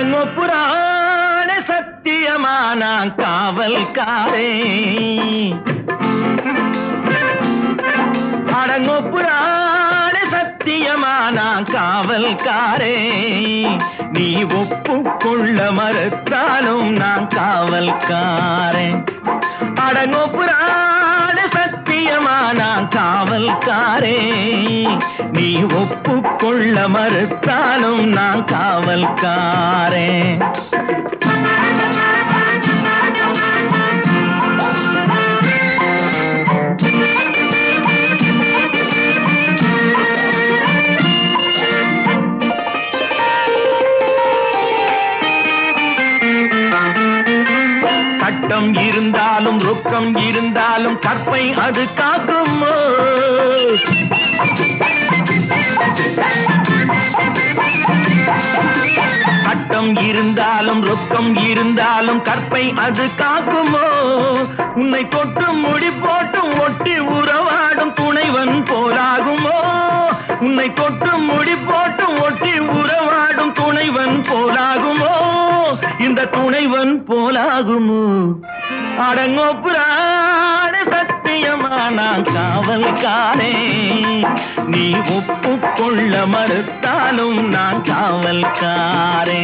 அடங்கொப்புறான சத்தியமான காவல்காரே அடங்கொப்புறான சத்தியமான காவல்காரே நீ ஒப்புக்கொள்ள மறுத்தாலும் நான் காவல்காரன் அடங்கொப்புறான சத்தியமான காவல்காரே நீ ஒப்புக்கொள்ள மறுத்தாலும் நான் காவல்காரன் சட்டம் இருந்தாலும் ரொக்கம் இருந்தாலும் கற்பை அது காக்குமோ சட்டம் இருந்தாலும் ரொக்கம் இருந்தாலும் கற்பை அது காக்குமோ உன்னை தொட்டு முடி போட்டும் ஒட்டி உறவாடும் துணைவன் போலாகுமோ உன்னை தொட்டு முடி போட்டும் ஒட்டி உறவாடும் துணைவன் போலாகுமோ இந்த துணைவன் போலாகுமோ அடங்கோ புராண சத்தியமான காவல்காரே நீ ஒப்புக்கொள்ள மறுத்தாலும் நான் காவல்காரே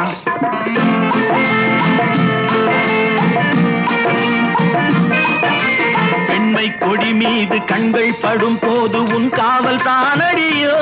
பெண்மை கொடி மீது கண்கள் படும் போது உன் காவல் தானடியோ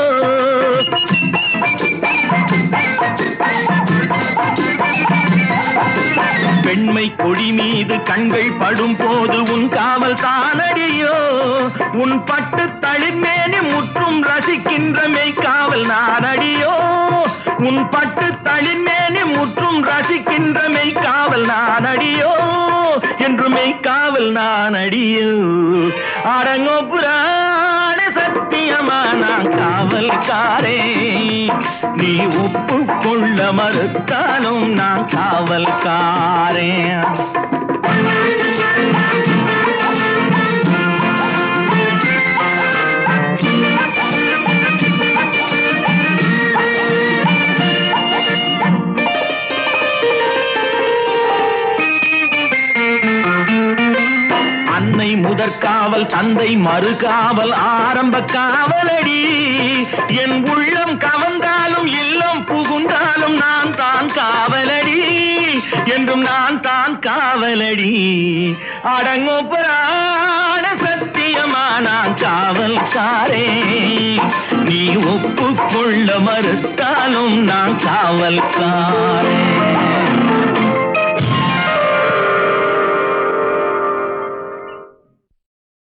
பெண்மை கொடி மீது கண்கள் படும் போது உன் காவல் தானடியோ உன் பட்டு தளிர்மேனி முற்றும் ரசிக்கின்ற மெய்க்காவல் நானடியோ உன் பட்டு தளிர்மேனி முற்றும் ரசிக்கின்ற மெய்க்காவல் நானடியோ என்று மெய்க்காவல் நானடியோ அடங்கோ புராண சத்தியமான காவல்காரே நீ ஒப்புக்கொள்ள மறுத்தாலும் நான் காவல்காரே அன்னை முதற்காவல் தந்தை மறுகாவல் ஆரம்ப காவலடி என் உள்ளம் கவர்ந்தாலும் இல்லம் புகுந்தாலும் நான் தான் காவலடி என்றும் நான் தான் காவலடி அடங்கோ புராண சத்தியமா நான் காவல்காரே நீ ஒப்புக்கொள்ள மறுத்தாலும் நான் காவல்காரே